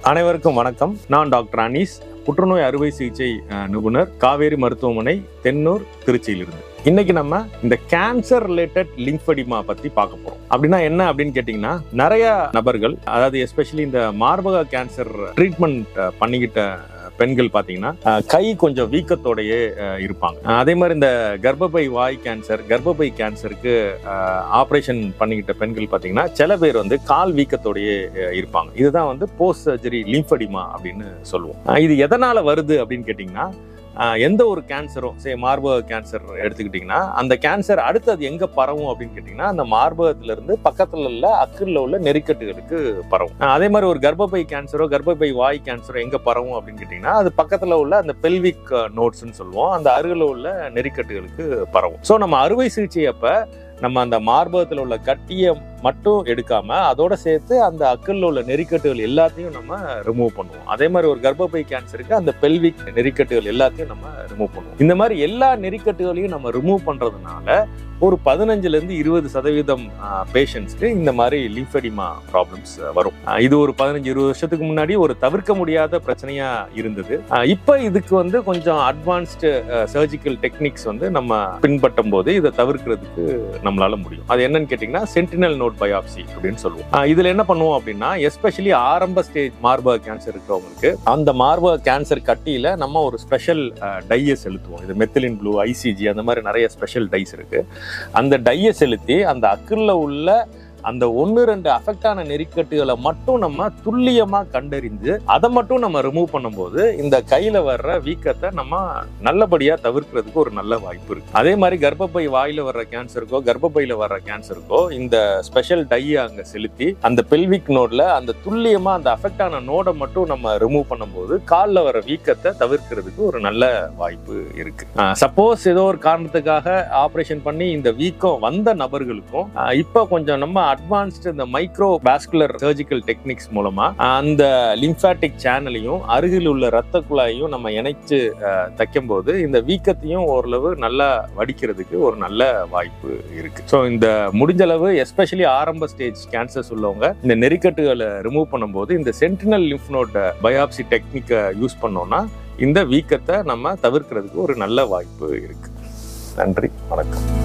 அனைவருக்கும் வணக்கம் நான் டாக்டர் அனீஸ் புற்றுநோய் அறுவை சிகிச்சை அஹ், நிபுணர் காவேரி மருத்துவமனை தென்னூர் திருச்சியிலிருந்து இன்னைக்கு நம்ம இந்த கேன்சர் ரிலேட்டட் லிம்ஃபடிமா பத்தி பார்க்க போறோம் அப்படின்னா என்ன அப்படின்னு கேட்டிங்கன்னா நிறைய நபர்கள் அதாவது எஸ்பெஷலி இந்த மார்பக கேன்சர் ட்ரீட்மெண்ட் பண்ணிக்கிட்ட பெண்கள் பார்த்தீங்கன்னா அஹ், கை கொஞ்சம் வீக்கத்தோடயே அஹ், இருப்பாங்க அஹ், அதே மாதிரி இந்த கர்ப்பப்பை வாய் கேன்சர் கர்ப்பப்பை கேன்சருக்கு ஆப்ரேஷன் பண்ணிக்கிட்ட பெண்கள் பார்த்தீங்கன்னா சில பேர் வந்து கால் வீக்கத்தோடயே அஹ், இருப்பாங்க இதுதான் வந்து போஸ்ட் சர்ஜரி லிம்ஃபடிமா அப்படின்னு சொல்லுவோம் அஹ், இது எதனால வருது அப்படின்னு கேட்டிங்கன்னா அஹ், எந்த ஒரு கேன்சரும் சே மார்பக கேன்சர் எடுத்துக்கிட்டிங்கன்னா அந்த கேன்சர் அடுத்து அது எங்க பரவும் அப்படின்னு கேட்டிங்கன்னா அந்த மார்பகத்துல இருந்து பக்கத்துல உள்ள அக்கில் உள்ள நெறிக்கட்டுகளுக்கு பரவும் அஹ், அதே மாதிரி ஒரு கர்ப்பப்பை கேன்சரோ கர்ப்பப்பை வாய் கேன்சரோ எங்க பரவும் அப்படின்னு கேட்டிங்கன்னா அது பக்கத்துல உள்ள அந்த பெல்விக் நோட்ஸ்னு சொல்லுவோம் அந்த அருகில் உள்ள நெறிக்கட்டுகளுக்கு பரவும் ஸோ நம்ம அறுவை சிகிச்சை அப்ப நம்ம அந்த மார்பகத்தில் உள்ள கட்டியை மட்டும் எடுக்காம அதோட சேர்த்து அந்த அக்கல்ல உள்ள நெறிக்கட்டுகள் எல்லாத்தையும் நம்ம ரிமூவ் பண்ணுவோம் அதே மாதிரி ஒரு கர்ப்பப்பை கேன்சருக்கு அந்த பெல்விக் நெறிக்கட்டுகள் எல்லாத்தையும் நம்ம ரிமூவ் பண்ணுவோம் இந்த மாதிரி எல்லா நெறிக்கட்டுகளையும் நம்ம ரிமூவ் பண்றதுனால ஒரு பதினஞ்சுல இருந்து இருபது சதவீதம் பேஷண்ட்ஸ்க்கு இந்த மாதிரி லிம்ஃபெடிமா ப்ராப்ளம்ஸ் வரும் ஆஹ் இது ஒரு பதினஞ்சு இருபது வருஷத்துக்கு முன்னாடி ஒரு தவிர்க்க முடியாத பிரச்சனையா இருந்தது ஆஹ் இப்போ இதுக்கு வந்து கொஞ்சம் அட்வான்ஸ்டு சர்ஜிக்கல் டெக்னிக்ஸ் வந்து நம்ம பின்பற்றும் போது இதை தவிர்க்கிறதுக்கு நம்மளால முடியும் அது என்னன்னு கேட்டிங்கன்னா சென்டினல் நோட் பயாப்சி அப்படின்னு சொல்லுவோம் ஆஹ் இதுல என்ன பண்ணுவோம் அப்படின்னா எஸ்பெஷலி ஆரம்ப ஸ்டேஜ் மார்பக கேன்சர் இருக்கிறவங்களுக்கு அந்த மார்பக கேன்சர் கட்டியில நம்ம ஒரு ஸ்பெஷல் டையை செலுத்துவோம் இது மெத்திலின் ப்ளூ ஐசிஜி அந்த மாதிரி நிறைய ஸ்பெஷல் டைஸ் இருக்கு அந்த டையை செலுத்தி அந்த அக்கில் உள்ள அந்த ஒன்று ரெண்டு அஃபெக்ட் ஆன நெறிக்கட்டுகளை மட்டும் நம்ம துல்லியமா கண்டறிந்து அதை மட்டும் நம்ம ரிமூவ் பண்ணும்போது இந்த கையில வர்ற வீக்கத்தை நம்ம நல்லபடியா தவிர்க்கிறதுக்கு ஒரு நல்ல வாய்ப்பு இருக்கு அதே மாதிரி கர்ப்பப்பை வாயில வர்ற கேன்சருக்கோ கர்ப்பப்பையில வர்ற கேன்சருக்கோ இந்த ஸ்பெஷல் டையை அங்க செலுத்தி அந்த பெல்விக் நோட்ல அந்த துல்லியமா அந்த அஃபெக்ட் ஆன நோடை மட்டும் நம்ம ரிமூவ் பண்ணும்போது காலில் வர வீக்கத்தை தவிர்க்கிறதுக்கு ஒரு நல்ல வாய்ப்பு இருக்கு சப்போஸ் ஏதோ ஒரு காரணத்துக்காக ஆபரேஷன் பண்ணி இந்த வீக்கம் வந்த நபர்களுக்கும் ஆஹ் இப்போ கொஞ்சம் நம்ம அட்வான்ஸ்டு இந்த மைக்ரோ வாஸ்குலர் சர்ஜிக்கல் டெக்னிக்ஸ் மூலமா ஆஹ் அந்த லிம்ஃபாட்டிக் சேனலையும் அருகில் உள்ள ரத்த குழாயையும் நம்ம இணைச்சு ஆஹ் தைக்கும் போது இந்த வீக்கத்தையும் ஓரளவு நல்லா வடிக்கிறதுக்கு ஒரு நல்ல வாய்ப்பு இருக்கு ஸோ இந்த முடிஞ்ச அளவு எஸ்பெஷலி ஆரம்ப ஸ்டேஜ் கேன்சர்ஸ் உள்ளவங்க இந்த நெறிக்கட்டுகளை ரிமூவ் பண்ணும்போது இந்த சென்டினல் லிம்ஃப் நோட் பயாப்சி டெக்னிக்கை யூஸ் பண்ணோம்னா இந்த வீக்கத்தை நம்ம தவிர்க்கிறதுக்கு ஒரு நல்ல வாய்ப்பு இருக்கு நன்றி வணக்கம்